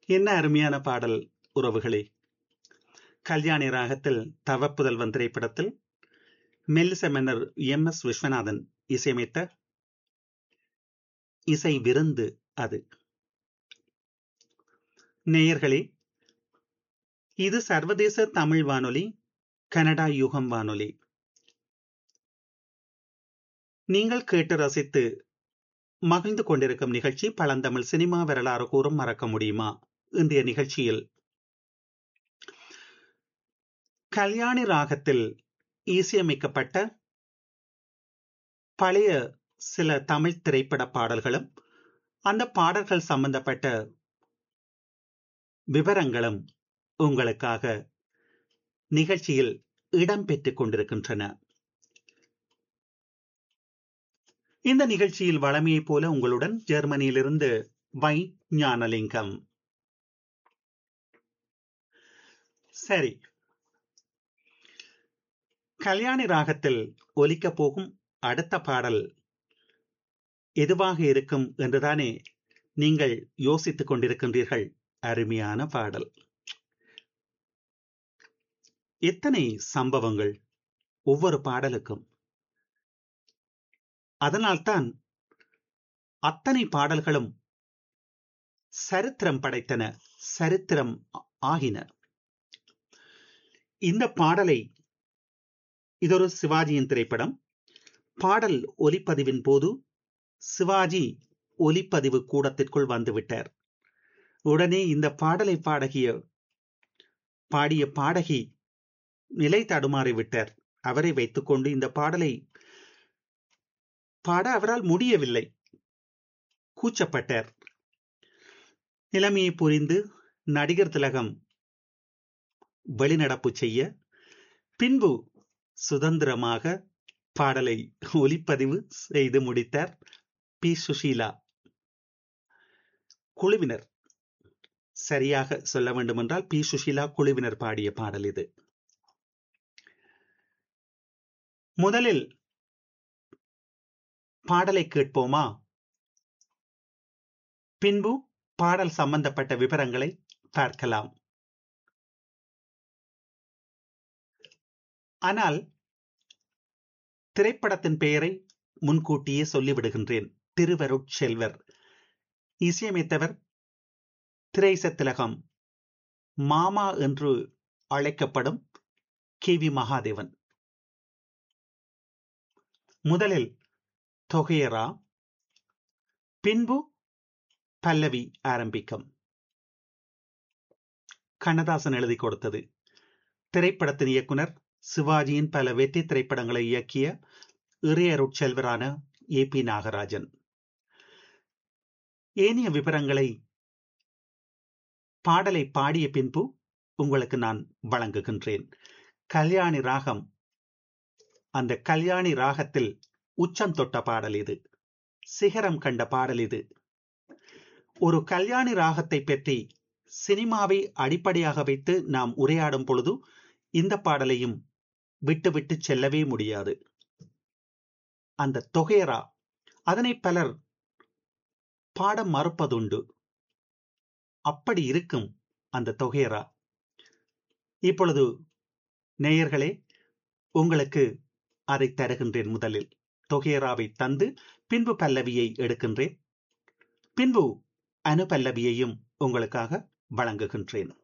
என்ன அருமையான பாடல் உறவுகளே கல்யாணி ராகத்தில் தவப்புதல்வன் திரைப்படத்தில் மெல்லிச மன்னர் எம் எஸ் விஸ்வநாதன் இசையமைத்த இசை விருந்து அது நேயர்களே இது சர்வதேச தமிழ் வானொலி கனடா யுகம் வானொலி நீங்கள் கேட்டு ரசித்து மகிழ்ந்து கொண்டிருக்கும் நிகழ்ச்சி பழந்தமிழ் சினிமா வரலாறு கூறும் மறக்க முடியுமா இன்றைய நிகழ்ச்சியில் கல்யாணி ராகத்தில் இசையமைக்கப்பட்ட பழைய சில தமிழ் திரைப்பட பாடல்களும் அந்த பாடல்கள் சம்பந்தப்பட்ட விவரங்களும் உங்களுக்காக நிகழ்ச்சியில் இடம்பெற்றுக் கொண்டிருக்கின்றன இந்த நிகழ்ச்சியில் வளமையைப் போல உங்களுடன் ஜெர்மனியிலிருந்து வை ஞானலிங்கம் சரி கல்யாணி ராகத்தில் ஒலிக்க போகும் அடுத்த பாடல் எதுவாக இருக்கும் என்றுதானே நீங்கள் யோசித்துக் கொண்டிருக்கின்றீர்கள் அருமையான பாடல் எத்தனை சம்பவங்கள் ஒவ்வொரு பாடலுக்கும் அதனால்தான் அத்தனை பாடல்களும் சரித்திரம் படைத்தன சரித்திரம் ஆகின இந்த பாடலை இதொரு சிவாஜியின் திரைப்படம் பாடல் ஒலிப்பதிவின் போது சிவாஜி ஒலிப்பதிவு கூடத்திற்குள் வந்துவிட்டார் உடனே இந்த பாடலை பாடகிய பாடிய பாடகி நிலை தடுமாறி விட்டார் அவரை வைத்துக்கொண்டு இந்த பாடலை பாட அவரால் முடியவில்லை கூச்சப்பட்டார் நிலைமையை புரிந்து நடிகர் திலகம் வெளிநடப்பு செய்ய பின்பு சுதந்திரமாக பாடலை ஒலிப்பதிவு செய்து முடித்தார் பி சுஷீலா குழுவினர் சரியாக சொல்ல வேண்டுமென்றால் பி சுஷீலா குழுவினர் பாடிய பாடல் இது முதலில் பாடலை கேட்போமா பின்பு பாடல் சம்பந்தப்பட்ட விவரங்களை பார்க்கலாம் ஆனால் திரைப்படத்தின் பெயரை முன்கூட்டியே சொல்லிவிடுகின்றேன் திருவருட்செல்வர் இசையமைத்தவர் திரைச திலகம் மாமா என்று அழைக்கப்படும் கே வி மகாதேவன் முதலில் தொகையரா பின்பு பல்லவி ஆரம்பிக்கும் கண்ணதாசன் எழுதி கொடுத்தது திரைப்படத்தின் இயக்குனர் சிவாஜியின் பல வெற்றி திரைப்படங்களை இயக்கிய இறையருட்செல்வரான ஏ பி நாகராஜன் ஏனைய விவரங்களை பாடலை பாடிய பின்பு உங்களுக்கு நான் வழங்குகின்றேன் கல்யாணி ராகம் அந்த கல்யாணி ராகத்தில் உச்சம் தொட்ட பாடல் இது சிகரம் கண்ட பாடல் இது ஒரு கல்யாணி ராகத்தை பற்றி சினிமாவை அடிப்படையாக வைத்து நாம் உரையாடும் பொழுது இந்த பாடலையும் விட்டு விட்டு செல்லவே முடியாது அந்த தொகையரா அதனை பலர் பாட மறுப்பதுண்டு அப்படி இருக்கும் அந்த தொகையரா இப்பொழுது நேயர்களே உங்களுக்கு அதை தருகின்றேன் முதலில் தொகையராவை தந்து பின்பு பல்லவியை எடுக்கின்றேன் பின்பு அனுபல்லவியையும் உங்களுக்காக வழங்குகின்றேன்